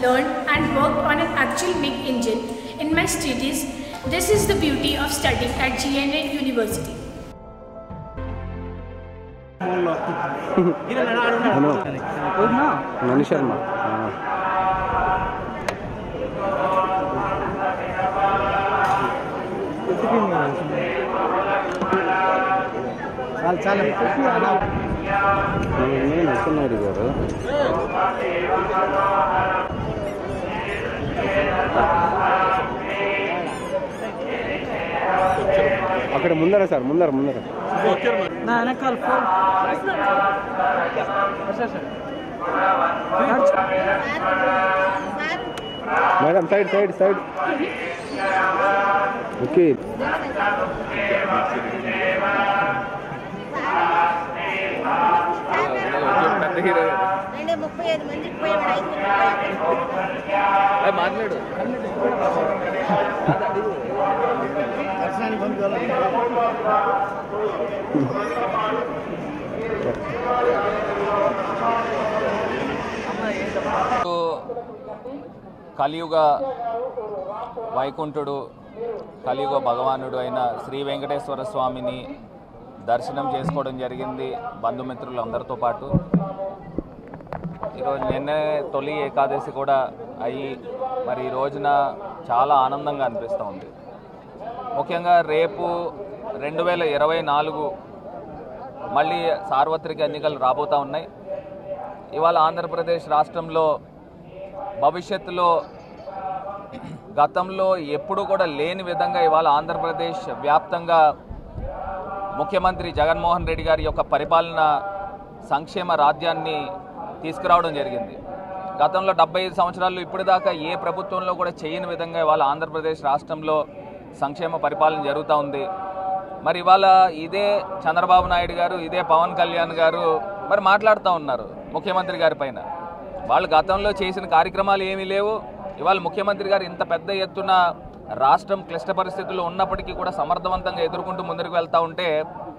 learned and worked on an actual big engine in my studies. This is the beauty of studying at GNA University. Hello Mani Sharma ఆ. మనకి నేను నరసింహారెడ్డి గారు అక్కడ ముందర sir ముందర ముందర నా వెనకాల phone madam side side side okay అంటే ముప్పై ఐదు మంది ముప్పై ఐదు మాట్లాడు కలియుగ వైకుంఠుడు కలియుగ భగవానుడు అయిన శ్రీ వెంకటేశ్వర స్వామిని దర్శనం చేసుకోవడం జరిగింది బంధుమిత్రులు అందరితో పాటు ఈరోజు నిన్నే తొలి ఏకాదశి కూడా అయ్యి మరి ఈ రోజున చాలా ఆనందంగా అనిపిస్తూ ఉంది ముఖ్యంగా రేపు రెండు వేల ఇరవై నాలుగు మళ్ళీ సార్వత్రిక ఎన్నికలు రాబోతూ ఉన్నాయి ఇవాళ ఆంధ్రప్రదేశ్ రాష్ట్రంలో భవిష్యత్తులో గతంలో ఎప్పుడు కూడా లేని విధంగా ఇవాళ ఆంధ్రప్రదేశ్ వ్యాప్తంగా ముఖ్యమంత్రి జగన్మోహన్ రెడ్డి గారి యొక్క పరిపాలన సంక్షేమ రాజ్యాన్ని తీసుకురావడం జరిగింది గతంలో డెబ్బై ఐదు సంవత్సరాలు ఇప్పటిదాకా ఏ ప్రభుత్వంలో కూడా చేయని విధంగా ఇవాళ ఆంధ్రప్రదేశ్ రాష్ట్రంలో సంక్షేమ పరిపాలన జరుగుతూ ఉంది మరి ఇవాళ ఇదే చంద్రబాబు నాయుడు గారు ఇదే పవన్ కళ్యాణ్ గారు మరి మాట్లాడుతూ ఉన్నారు ముఖ్యమంత్రి గారి పైన వాళ్ళు గతంలో చేసిన కార్యక్రమాలు ఏమీ లేవు ఇవాళ ముఖ్యమంత్రి గారు ఇంత పెద్ద ఎత్తున రాష్ట్రం క్లిష్ట పరిస్థితుల్లో ఉన్నప్పటికీ కూడా సమర్థవంతంగా ఎదుర్కొంటూ ముందుకు వెళ్తూ ఉంటే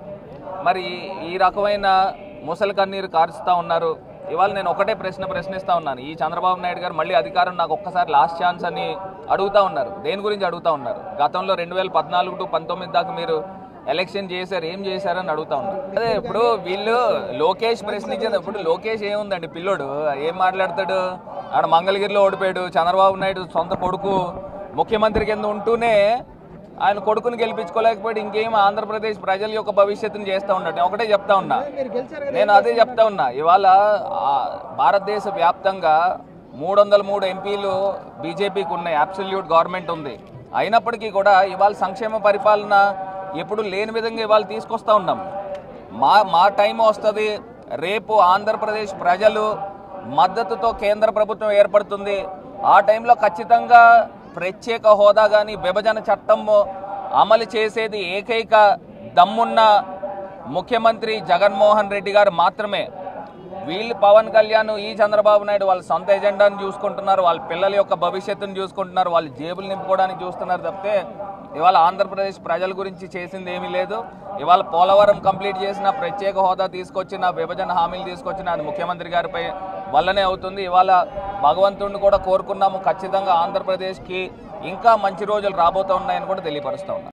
మరి ఈ రకమైన ముసలి కన్నీరు కారుస్తూ ఉన్నారు ఇవాళ నేను ఒకటే ప్రశ్న ప్రశ్నిస్తూ ఉన్నాను ఈ చంద్రబాబు నాయుడు గారు మళ్ళీ అధికారం నాకు ఒక్కసారి లాస్ట్ ఛాన్స్ అని అడుగుతూ ఉన్నారు దేని గురించి అడుగుతూ ఉన్నారు గతంలో రెండు వేల పద్నాలుగు టు పంతొమ్మిది దాకా మీరు ఎలక్షన్ చేశారు ఏం చేశారని అడుగుతా ఉన్నారు అదే ఇప్పుడు వీళ్ళు లోకేష్ ప్రశ్నించేది ఇప్పుడు లోకేష్ ఏముందండి పిల్లోడు ఏం మాట్లాడతాడు ఆడ మంగళగిరిలో ఓడిపోయాడు చంద్రబాబు నాయుడు సొంత కొడుకు ముఖ్యమంత్రి కింద ఉంటూనే ఆయన కొడుకుని గెలిపించుకోలేకపోయాడు ఇంకేం ఆంధ్రప్రదేశ్ ప్రజల యొక్క భవిష్యత్తుని చేస్తూ ఉన్నాడు నేను ఒకటే చెప్తా ఉన్నా నేను అదే చెప్తా ఉన్నా ఇవాళ ఆ, భారతదేశ వ్యాప్తంగా మూడు వందల మూడు ఎంపీలు బీజేపీకి ఉన్నాయి అబ్సల్యూట్ గవర్నమెంట్ ఉంది అయినప్పటికీ కూడా ఇవాళ సంక్షేమ పరిపాలన ఎప్పుడు లేని విధంగా ఇవాళ తీసుకొస్తా ఉన్నాం మా మా టైం వస్తుంది రేపు ఆంధ్రప్రదేశ్ ప్రజలు మద్దతుతో కేంద్ర ప్రభుత్వం ఏర్పడుతుంది ఆ టైంలో ఖచ్చితంగా ప్రత్యేక హోదా కానీ విభజన చట్టం అమలు చేసేది ఏకైక దమ్మున్న ముఖ్యమంత్రి జగన్మోహన్ రెడ్డి గారు మాత్రమే వీళ్ళు పవన్ కళ్యాణ్ ఈ చంద్రబాబు నాయుడు వాళ్ళ సొంత ఎజెండాను చూసుకుంటున్నారు వాళ్ళ పిల్లల యొక్క భవిష్యత్తును చూసుకుంటున్నారు వాళ్ళ జేబులు నింపుకోవడానికి చూస్తున్నారు తప్పితే ఇవాళ ఆంధ్రప్రదేశ్ ప్రజల గురించి చేసింది ఏమీ లేదు ఇవాళ పోలవరం కంప్లీట్ చేసిన ప్రత్యేక హోదా తీసుకొచ్చిన విభజన హామీలు తీసుకొచ్చిన అది ముఖ్యమంత్రి గారిపై వల్లనే అవుతుంది ఇవాళ భగవంతుడిని కూడా కోరుకున్నాము ఖచ్చితంగా ఆంధ్రప్రదేశ్కి ఇంకా మంచి రోజులు రాబోతున్నాయని కూడా తెలియపరుస్తా ఉన్నాం